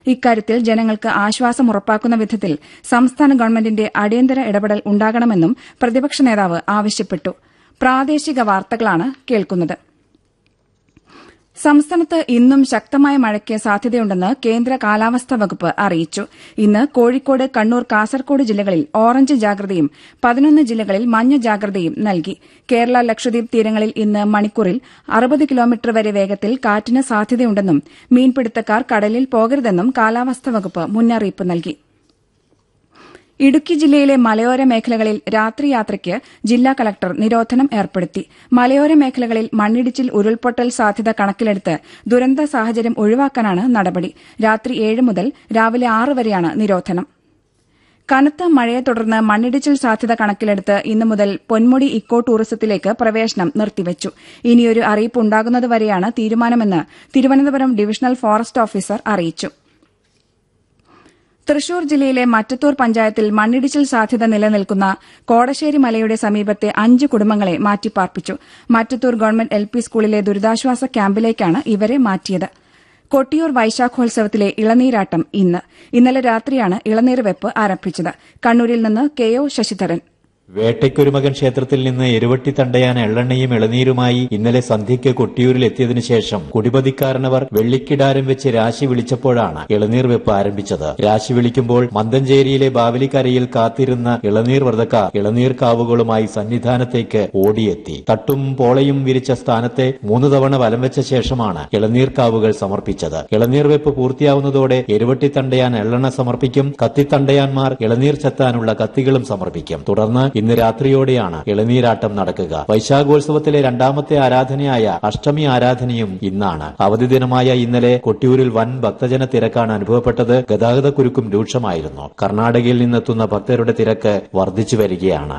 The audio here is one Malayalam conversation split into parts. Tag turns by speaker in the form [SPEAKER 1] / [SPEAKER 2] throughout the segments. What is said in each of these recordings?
[SPEAKER 1] ഇക്കാര്യത്തിൽ ജനങ്ങൾക്ക് ആശ്വാസം ഉറപ്പാക്കുന്ന വിധത്തിൽ സംസ്ഥാന ഗവൺമെന്റിന്റെ അടിയന്തര ഇടപെടൽ ഉണ്ടാകണമെന്നും പ്രതിപക്ഷ നേതാവ് ആവശ്യപ്പെട്ടു പ്രാദേശിക വാർത്തകളാണ് കേൾക്കുന്നത് സംസ്ഥാനത്ത് ഇന്നും ശക്തമായ മഴയ്ക്ക് സാധ്യതയുണ്ടെന്ന് കേന്ദ്ര കാലാവസ്ഥാ വകുപ്പ് അറിയിച്ചു ഇന്ന് കോഴിക്കോട് കണ്ണൂർ കാസർകോട് ജില്ലകളിൽ ഓറഞ്ച് ജാഗ്രതയും പതിനൊന്ന് ജില്ലകളിൽ മഞ്ഞ ജാഗ്രതയും നൽകി കേരള ലക്ഷദ്വീപ് തീരങ്ങളിൽ ഇന്ന് മണിക്കൂറിൽ അറുപത് കിലോമീറ്റർ വരെ വേഗത്തിൽ കാറ്റിന് സാധ്യതയുണ്ടെന്നും മീൻപിടുത്തക്കാർ കടലിൽ പോകരുതെന്നും കാലാവസ്ഥാ വകുപ്പ് മുന്നറിയിപ്പ് നൽകി ഇടുക്കി ജില്ലയിലെ മലയോര മേഖലകളിൽ രാത്രി യാത്രയ്ക്ക് ജില്ലാ കലക്ടർ നിരോധനം ഏർപ്പെടുത്തി മലയോര മേഖലകളിൽ മണ്ണിടിച്ചിൽ ഉരുൾപൊട്ടൽ സാധ്യത കണക്കിലെടുത്ത് ദുരന്ത സാഹചര്യം ഒഴിവാക്കാനാണ് നടപടി രാത്രി ഏഴ് മുതൽ രാവിലെ ആറ് വരെയാണ് നിരോധനം കനത്ത മഴയെ തുടർന്ന് മണ്ണിടിച്ചിൽ സാധ്യത കണക്കിലെടുത്ത് ഇന്നു മുതൽ പൊന്മുടി ഇക്കോ ടൂറിസത്തിലേക്ക് പ്രവേശനം നിർത്തിവച്ചു ഇനിയൊരു അറിയിപ്പ് ഉണ്ടാകുന്നതുവരെയാണ് തീരുമാനമെന്ന് തിരുവനന്തപുരം ഡിവിഷണൽ ഫോറസ്റ്റ് ഓഫീസർ അറിയിച്ചു തൃശൂർ ജില്ലയിലെ മറ്റത്തൂർ പഞ്ചായത്തിൽ മണ്ണിടിച്ചിൽ സാധ്യത നിലനിൽക്കുന്ന കോടശ്ശേരി മലയുടെ സമീപത്തെ അഞ്ച് കുടുംബങ്ങളെ മാറ്റിപ്പാർപ്പിച്ചു മറ്റത്തൂർ ഗവൺമെന്റ് എൽ പി സ്കൂളിലെ ദുരിതാശ്വാസ ക്യാമ്പിലേക്കാണ് ഇവരെ മാറ്റിയത് കൊട്ടിയൂർ വൈശാഖോത്സവത്തിലെ ഇളനീരാട്ടം ഇന്ന് ഇന്നലെ രാത്രിയാണ് ഇളനീർ വെപ്പ് ആരംഭിച്ചത് കണ്ണൂരിൽ നിന്ന് കെ ഒ ശശിധരൻ
[SPEAKER 2] വേട്ടയ്ക്കൊരുമകൻ ക്ഷേത്രത്തിൽ നിന്ന് എരുവട്ടി തണ്ടയാൻ എള്ളെണ്ണയും ഇളനീരുമായി ഇന്നലെ സന്ധ്യയ്ക്ക് കൊട്ടിയൂരിൽ എത്തിയതിനു ശേഷം കുടിപതിക്കാരനവർ വെള്ളിക്കിടാരം വെച്ച് രാശി വിളിച്ചപ്പോഴാണ് ഇളനീർ വെപ്പ് ആരംഭിച്ചത് രാശി വിളിക്കുമ്പോൾ മന്തഞ്ചേരിയിലെ ബാവലിക്കരയിൽ കാത്തിരുന്ന ഇളനീർ വ്രതക്കാർ ഇളനീർ കാവുകളുമായി സന്നിധാനത്തേക്ക് ഓടിയെത്തി തട്ടും പോളയും വിരിച്ച സ്ഥാനത്തെ മൂന്ന് തവണ വലം വെച്ച ശേഷമാണ് ഇളനീർ കാവുകൾ സമർപ്പിച്ചത് ഇളനീർ വെപ്പ് പൂർത്തിയാവുന്നതോടെ എരുവട്ടി തണ്ടയാൻ എള്ളെണ്ണ സമർപ്പിക്കും കത്തിത്തണ്ടയാന്മാർ ഇളനീർ ചെത്താനുള്ള കത്തികളും സമർപ്പിക്കും തുടർന്ന് ഇന്ന് രാത്രിയോടെയാണ് ഇളനീരാട്ടം നടക്കുക വൈശാഖോത്സവത്തിലെ രണ്ടാമത്തെ ആരാധനയായ അഷ്ടമി ആരാധനയും ഇന്നാണ് അവധി ദിനമായ ഇന്നലെ കൊട്ടിയൂരിൽ വൻ ഭക്തജന തിരക്കാണ് അനുഭവപ്പെട്ടത് ഗതാഗതക്കുരുക്കും രൂക്ഷമായിരുന്നു കർണാടകയിൽ നിന്നെത്തുന്ന ഭക്തരുടെ തിരക്ക് വർദ്ധിച്ചു വരികയാണ്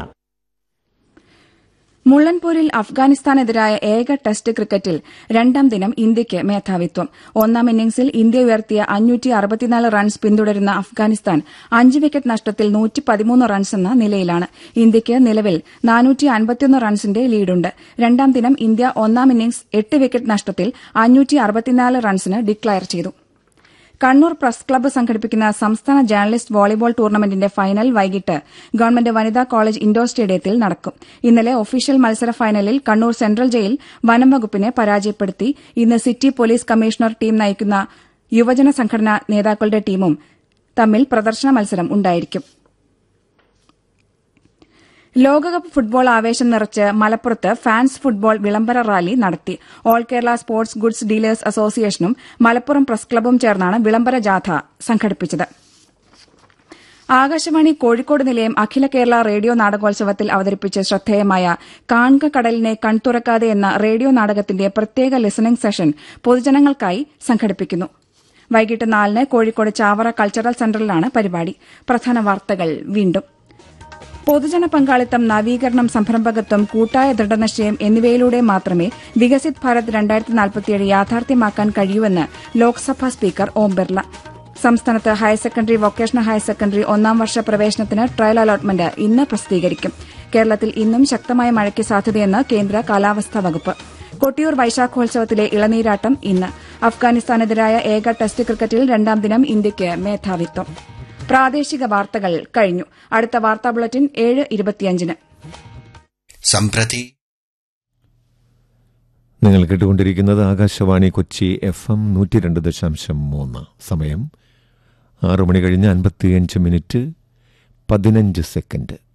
[SPEAKER 1] മുള്ളൻപൂരിൽ അഫ്ഗാനിസ്ഥാനെതിരായ ഏക ടെസ്റ്റ് ക്രിക്കറ്റിൽ രണ്ടാം ദിനം ഇന്ത്യയ്ക്ക് മേധാവിത്വം ഒന്നാം ഇന്നിംഗ്സിൽ ഇന്ത്യ ഉയർത്തിയ അഞ്ഞൂറ്റി അറുപത്തിനാല് റൺസ് പിന്തുടരുന്ന അഫ്ഗാനിസ്ഥാൻ അഞ്ച് വിക്കറ്റ് നഷ്ടത്തിൽ നൂറ്റി പതിമൂന്ന് റൺസ് എന്ന നിലയിലാണ് ഇന്ത്യയ്ക്ക് നിലവിൽ നാനൂറ്റി അൻപത്തിയൊന്ന് റൺസിന്റെ ലീഡുണ്ട് രണ്ടാം ദിനം ഇന്ത്യ ഒന്നാം ഇന്നിംഗ്സ് എട്ട് വിക്കറ്റ് നഷ്ടത്തിൽ അഞ്ഞൂറ്റി അറുപത്തിനാല് റൺസിന് ഡിക്ലയർ ചെയ്തു കണ്ണൂർ പ്രസ് ക്ലബ്ബ് സംഘടിപ്പിക്കുന്ന സംസ്ഥാന ജേർണലിസ്റ്റ് വോളിബോൾ ടൂർണമെന്റിന്റെ ഫൈനൽ വൈകിട്ട് ഗവൺമെന്റ് വനിതാ കോളേജ് ഇൻഡോർ സ്റ്റേഡിയത്തിൽ നടക്കും ഇന്നലെ ഒഫീഷ്യൽ മത്സര ഫൈനലിൽ കണ്ണൂർ സെൻട്രൽ ജയിൽ വനം വകുപ്പിനെ പരാജയപ്പെടുത്തി ഇന്ന് സിറ്റി പോലീസ് കമ്മീഷണർ ടീം നയിക്കുന്ന യുവജന സംഘടനാ നേതാക്കളുടെ ടീമും തമ്മിൽ പ്രദർശന മത്സരം ഉണ്ടായിരിക്കും ലോകകപ്പ് ഫുട്ബോൾ ആവേശം നിറച്ച് മലപ്പുറത്ത് ഫാൻസ് ഫുട്ബോൾ വിളംബര റാലി നടത്തി all Kerala sports goods dealers അസോസിയേഷനും മലപ്പുറം പ്രസ് ക്ലബ്ബും ചേർന്നാണ് വിളംബര ജാഥ സംഘടിപ്പിച്ചത് ആകാശവാണി കോഴിക്കോട് നിലയം അഖില കേരള റേഡിയോ നാടകോത്സവത്തിൽ അവതരിപ്പിച്ച ശ്രദ്ധേയമായ കാൺക കടലിനെ കൺതുറക്കാതെ എന്ന റേഡിയോ നാടകത്തിന്റെ പ്രത്യേക ലിസണിംഗ് സെഷൻ പൊതുജനങ്ങൾക്കായി സംഘടിപ്പിക്കുന്നു വൈകിട്ട് നാലിന് കോഴിക്കോട് ചാവറ കൾച്ചറൽ സെന്ററിലാണ് പരിപാടി പ്രധാന വാർത്തകൾ വീണ്ടും പൊതുജന പങ്കാളിത്തം നവീകരണം സംരംഭകത്വം കൂട്ടായ ദൃഢനിശ്ചയം എന്നിവയിലൂടെ മാത്രമേ വികസിത് ഭാരത് രണ്ടായിരത്തി നാൽപ്പത്തിയേഴ് യാഥാർത്ഥ്യമാക്കാൻ കഴിയൂവെന്ന് ലോക്സഭാ സ്പീക്കർ ഓം ബിർല സംസ്ഥാനത്ത് higher secondary vocational higher secondary ഒന്നാം വർഷ പ്രവേശനത്തിന് ട്രയൽ അലോട്ട്മെന്റ് ഇന്ന് പ്രസിദ്ധീകരിക്കും കേരളത്തിൽ ഇന്നും ശക്തമായ മഴയ്ക്ക് സാധ്യതയെന്ന് കേന്ദ്ര കാലാവസ്ഥാ വകുപ്പ് കൊട്ടിയൂർ വൈശാഖോത്സവത്തിലെ ഇളനീരാട്ടം ഇന്ന് അഫ്ഗാനിസ്ഥാനെതിരായ ഏക ടെസ്റ്റ് ക്രിക്കറ്റിൽ രണ്ടാം ദിനം ഇന്ത്യയ്ക്ക് മേധാവിത്വം പ്രാദേശിക വാർത്തകൾ കഴിഞ്ഞു അടുത്ത വാർത്താ ബുള്ളറ്റിൻ ഏഴ് ഇരുപത്തിയഞ്ചിന്
[SPEAKER 3] सम्प्रति
[SPEAKER 4] നിങ്ങൾ കേട്ടുകൊണ്ടിരിക്കുന്നത് ആകാശവാണി കൊച്ചി എഫ് എം നൂറ്റി രണ്ട് ദശാംശം മൂന്ന് സമയം ആറു മണി കഴിഞ്ഞ് അൻപത്തിയഞ്ച് മിനിറ്റ് പതിനഞ്ച് സെക്കൻഡ്